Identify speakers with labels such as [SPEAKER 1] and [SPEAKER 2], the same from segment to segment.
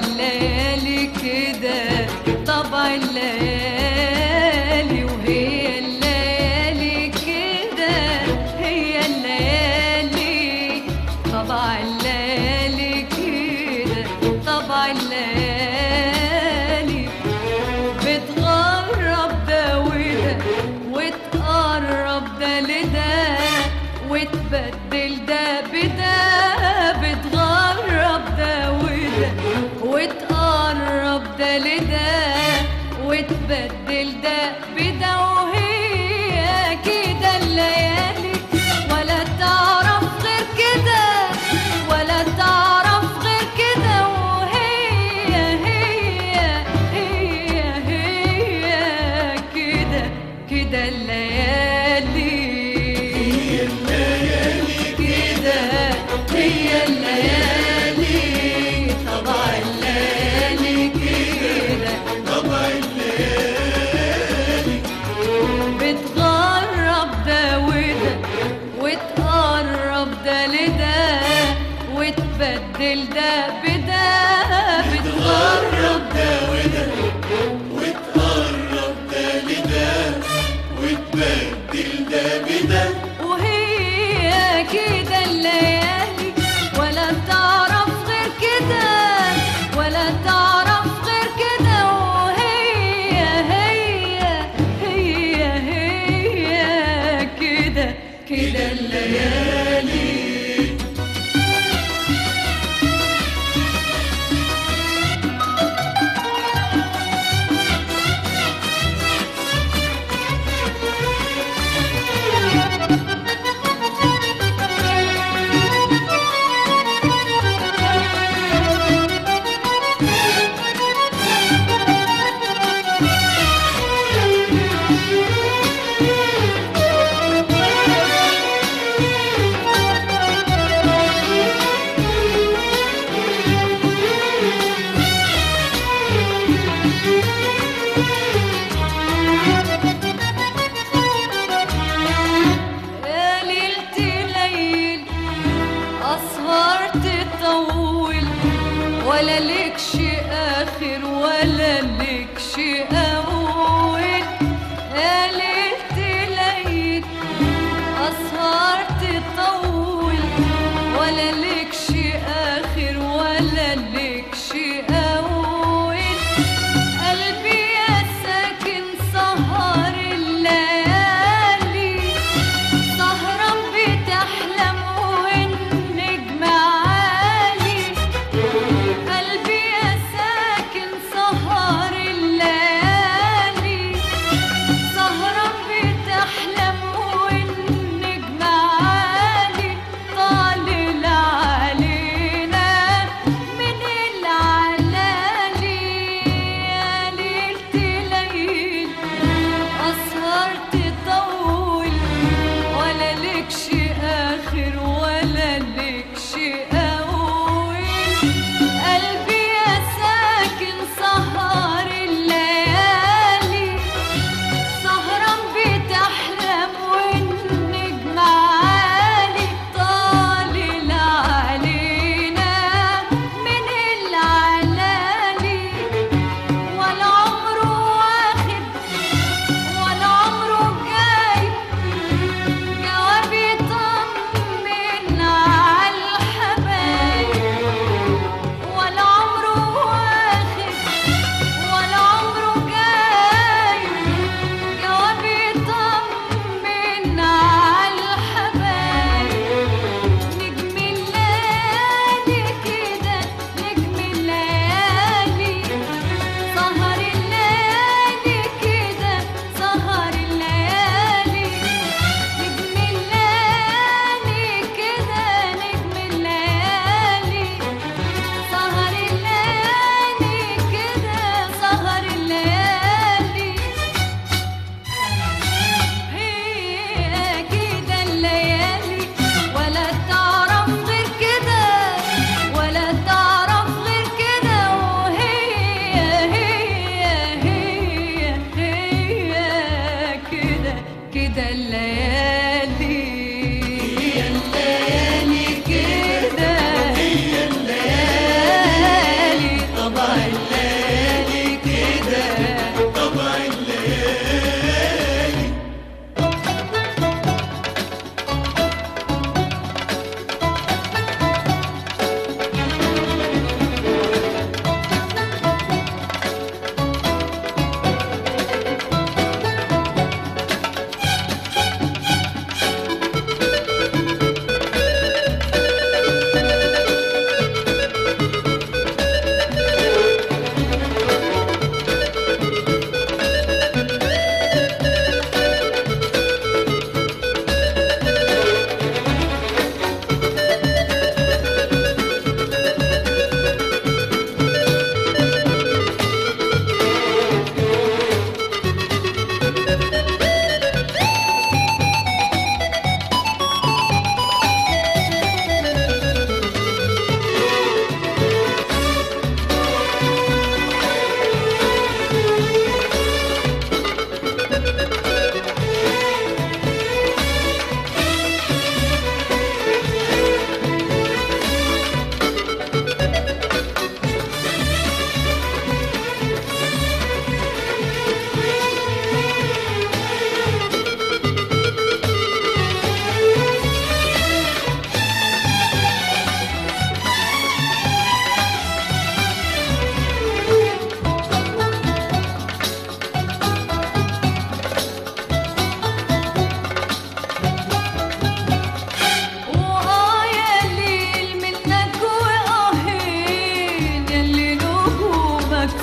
[SPEAKER 1] الليالي كده طبع الليالي وهي الليالي كده هي الليالي طبع الليالي كده طبع الليالي بتغرب ده وده وتقرب ده لده وتبدل ده بده بتغرب ده وده وتقرب ده لده وتبدل ده بده وهي كده الليالي ولا تعرف غير كده ولا تعرف غير كده وهي هي هي هي كده كده الليالي هي الليالي كده هي الليالي طبع الليالي كده
[SPEAKER 2] طبع الليالي
[SPEAKER 1] بتغرب ده وده وتقرب ده لده وتبدل ده بده بتغرب
[SPEAKER 2] ده وده وتقرب ده لده وتبدل ده بده
[SPEAKER 1] وهي كده الليالي ولا تعرف غير كده ولا تعرف غير كده وهي هي هي هي كده كده الليالي يا ليلتي ليل أسهر تطول ولا لكش آخر ولا لكش أول يا ليلتي ليل أسهر تطول ولا لكش آخر ولا لكش أول قلبي يا ساكن سهر الليالي سهران بتحلم والنجم عالي قلبي يا ساكن سهر الليالي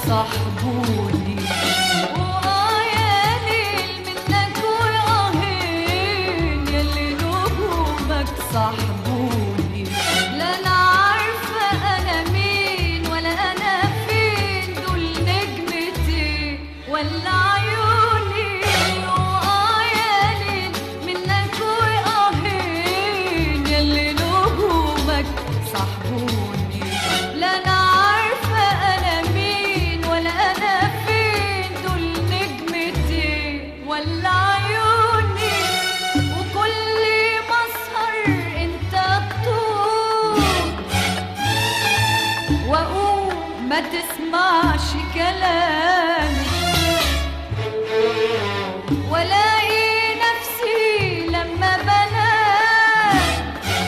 [SPEAKER 1] صاحبوني وآه يا ليل منك وآهين يلي نجومك صاحبوني لا أنا عارفة أنا مين ولا أنا فين دول نجمتي ولا عيوني وآه يا ليل منك وآهين يلي نجومك صاحبوني لا أنا عارفة أنا مين ولا أنا فين دول نجمتي ولا عيوني وكل ما أسهر أنت تطول وأقوم ما تسمعش كلامي والاقي نفسي لما بنام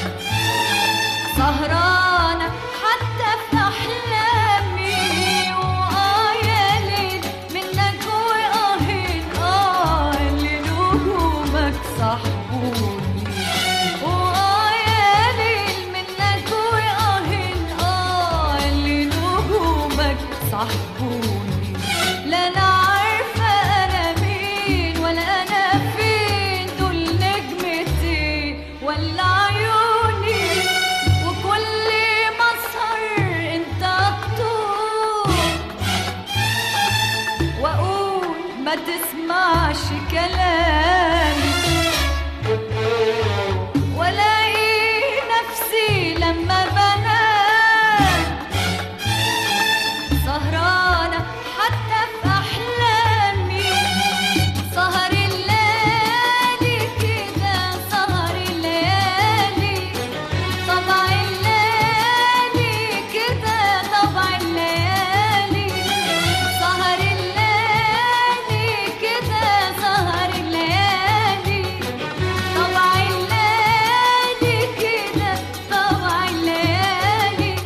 [SPEAKER 1] سهرانة حتى في أحلامي وآه يا ليل منك وآهين آه اللي نجومك صاحبوني وآه يا ليل منك وآهين آه اللي نجومك صاحبوني لا أنا عارفة أنا مين ولا أنا فين دول نجمتي ولا عيوني وكل ما أسهر أنت تطول وأقول ما تسمعش كلامي والاقي نفسي لما بنام سهرانة حتى في أحلامي سهر الليالي كده سهر الليالي طبع الليالي كده طبع الليالي سهر الليالي كده سهر الليالي طبع الليالي كده طبع الليالي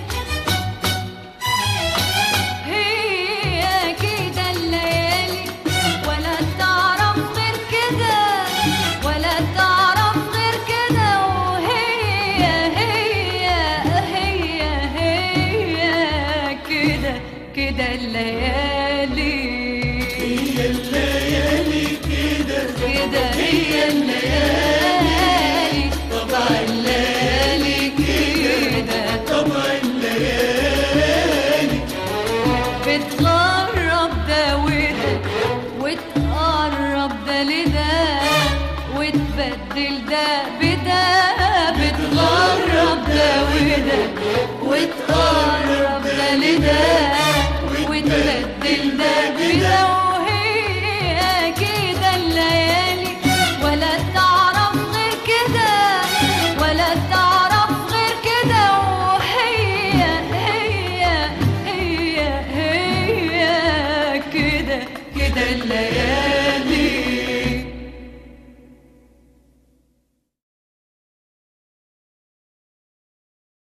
[SPEAKER 1] هي كده الليالي ولا تعرف غير كده ولا تعرف غير كده وهي هي هي هي كده كده الليالي
[SPEAKER 2] هي الليالي كده
[SPEAKER 1] كده هي الليالي طبع الليالي كده
[SPEAKER 2] طبع الليالي
[SPEAKER 1] بتقرب ده وده وتقرب ده لده وتبدل ده بده بتقرب ده وده وتقرب ده لده وتبدل ده بده